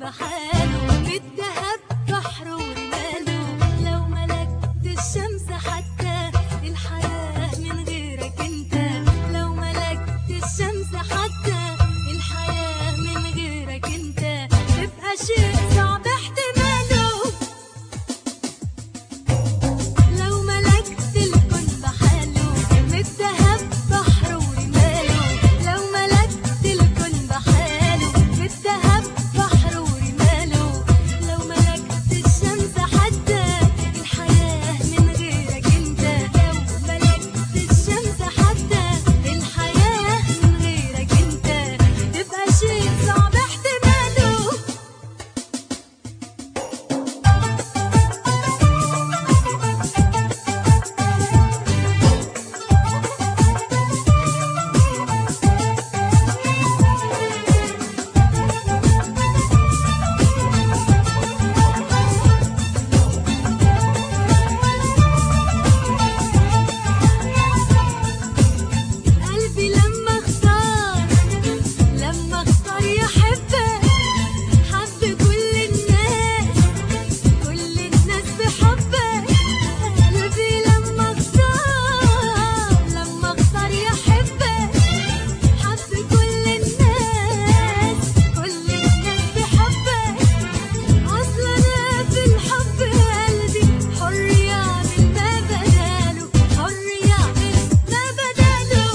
بحاله بالدهب بحر ورماله لو ملكت الشمس حتى الحياة من غيرك انت لو ملكت الشمس حتى الحياة من غيرك انت تبقى شيء صعب احتماله لو ملكت الكون بحاله بالذهب بحر ورماله لو ملكت الكون بحاله بالذهب بحر ورماله لو ملكت الشمس حتى الحياة من غيرك انت لو ملكت الشمس حتى الحياة من غيرك انت تبقى شيء صعب احتماله قلبي لما اختار لما اختار يحبك حب كل الناس كل الناس بحبك قلبي لما اختار لما اختار يحبك حب كل الناس كل الناس بحبك اصلا انا في الحب قلبي حر يعمل ما بداله حر يعمل ما بداله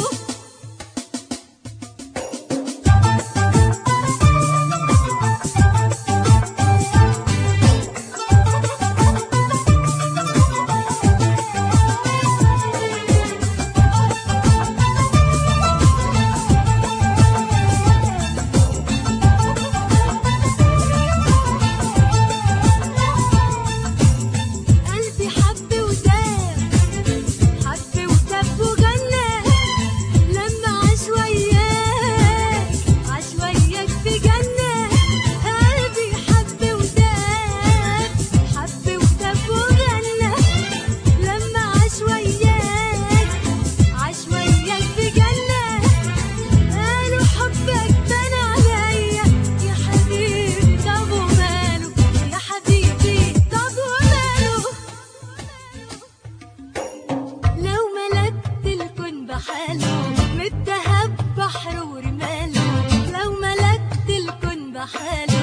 قلبي حب وداب حب وداب وغنى لما عاش وياك عاش وياك في جنة قلبي حب وداب حب وداب وغنى لما عاش وياك عاش وياك في جنة قالوا حبك بان عليا يا حبيبي طب وماله يا حبيبي طب وماله لو ملكت الكون بحاله من الدهب بحر ورماله لو ملكت الكون بحاله